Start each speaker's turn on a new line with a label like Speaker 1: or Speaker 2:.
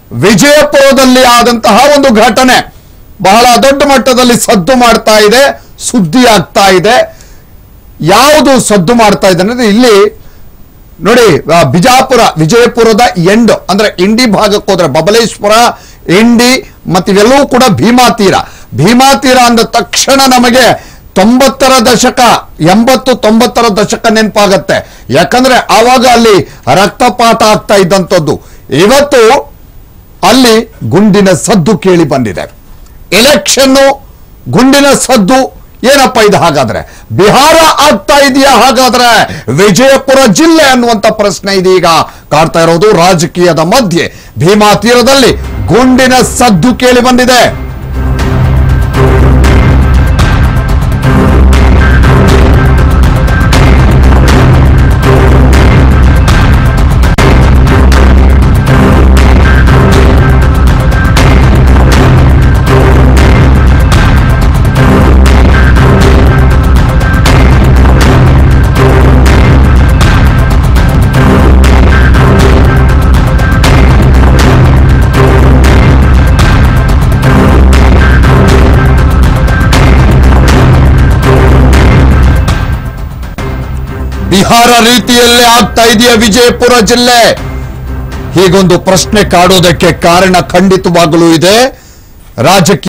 Speaker 1: ವಿಜಯಪುರದಲ್ಲಿ ಆದಂತಹ ಒಂದು ಘಟನೆ ಬಹಳ ದೊಡ್ಡ ಮಟ್ಟದಲ್ಲಿ ಸದ್ದು ಮಾಡ್ತಾ ಇದೆ ಸುದ್ದಿ ಆಗ್ತಾ ಇದೆ ಯಾವುದು ಸದ್ದು ಮಾಡ್ತಾ ಇದೆ ಅಂದ್ರೆ ಇಲ್ಲಿ ನೋಡಿ ಆ, ಬಿಜಾಪುರ ವಿಜಯಪುರದ ಎಂಡ್ ಅಂದ್ರೆ ಇಂಡಿ ಭಾಗಕ್ಕೆ ಹೋದ್ರೆ ಬಬಲೇಶ್ವರ ಇಂಡಿ ಮತ್ತೆ ಇವೆಲ್ಲವೂ ಕೂಡ ಭೀಮಾ ತೀರ ಭೀಮಾ ತೀರ ಅಂದ ತಕ್ಷಣ ನಮಗೆ ತೊಂಬತ್ತರ ದಶಕ ಎಂಬತ್ತು ತೊಂಬತ್ತರ ದಶಕ ನೆನಪಾಗತ್ತೆ ಯಾಕಂದ್ರೆ ಆವಾಗ ಅಲ್ಲಿ ರಕ್ತಪಾತ ಆಗ್ತಾ ಇದ್ದಂಥದ್ದು ಇವತ್ತು ಅಲ್ಲಿ ಗುಂಡಿನ ಸದ್ದು ಕೇಳಿ ಬಂದಿದೆ ಎಲೆಕ್ಷನ್ನು ಗುಂಡಿನ ಸದ್ದು ಏನಪ್ಪ ಇದು ಹಾಗಾದ್ರೆ ಬಿಹಾರ ಆಗ್ತಾ ಇದೆಯಾ ಹಾಗಾದ್ರೆ ವಿಜಯಪುರ ಜಿಲ್ಲೆ ಅನ್ನುವಂತ ಪ್ರಶ್ನೆ ಇದೀಗ ಕಾಡ್ತಾ ಇರೋದು ರಾಜಕೀಯದ ಮಧ್ಯೆ ಭೀಮಾ ತೀರದಲ್ಲಿ ಗುಂಡಿನ ಸದ್ದು ಕೇಳಿ ಬಂದಿದೆ ಬಿಹಾರ ರೀತಿಯಲ್ಲೇ ಆಗ್ತಾ ಇದೆಯಾ ವಿಜಯಪುರ ಜಿಲ್ಲೆ ಹೀಗೊಂದು ಪ್ರಶ್ನೆ ಕಾಡೋದಕ್ಕೆ ಕಾರಣ ಖಂಡಿತವಾಗಲೂ ಇದೆ ರಾಜಕೀಯ